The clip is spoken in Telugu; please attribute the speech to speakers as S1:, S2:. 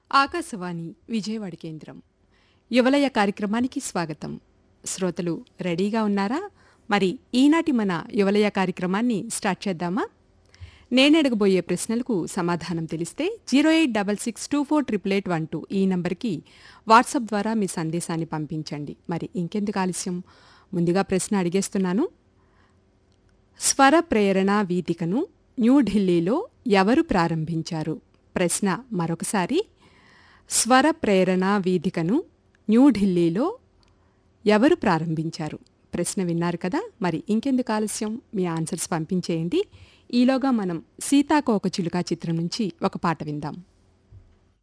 S1: ఆకాశవాణి విజయవాడ కేంద్రం యువలయ కార్యక్రమానికి స్వాగతం శ్రోతలు రెడీగా ఉన్నారా మరి ఈనాటి మన యువలయ కార్యక్రమాన్ని స్టార్ట్ చేద్దామా నేనడగబోయే ప్రశ్నలకు సమాధానం తెలిస్తే zero eight double six two four triple eight one two ఈ నంబర్కి వాట్సాప్ ద్వారా మీ సందేశాన్ని పంపించండి మరి ఇంకెందుకు ఆలస్యం ముందుగా ప్రశ్న అడిగేస్తున్నాను స్వర ప్రేరణ వీతికను న్యూఢిల్లీలో ఎవరు ప్రారంభించారు ప్రశ్న మరొకసారి స్వర ప్రేరణ వీధికను న్యూఢిల్లీలో ఎవరు ప్రారంభించారు ప్రశ్న విన్నారు కదా మరి ఇంకెందుకు ఆలస్యం మీ ఆన్సర్స్ పంపించేయండి ఈలోగా మనం సీతాకోక చిలుక చిత్రం నుంచి ఒక పాట విందాం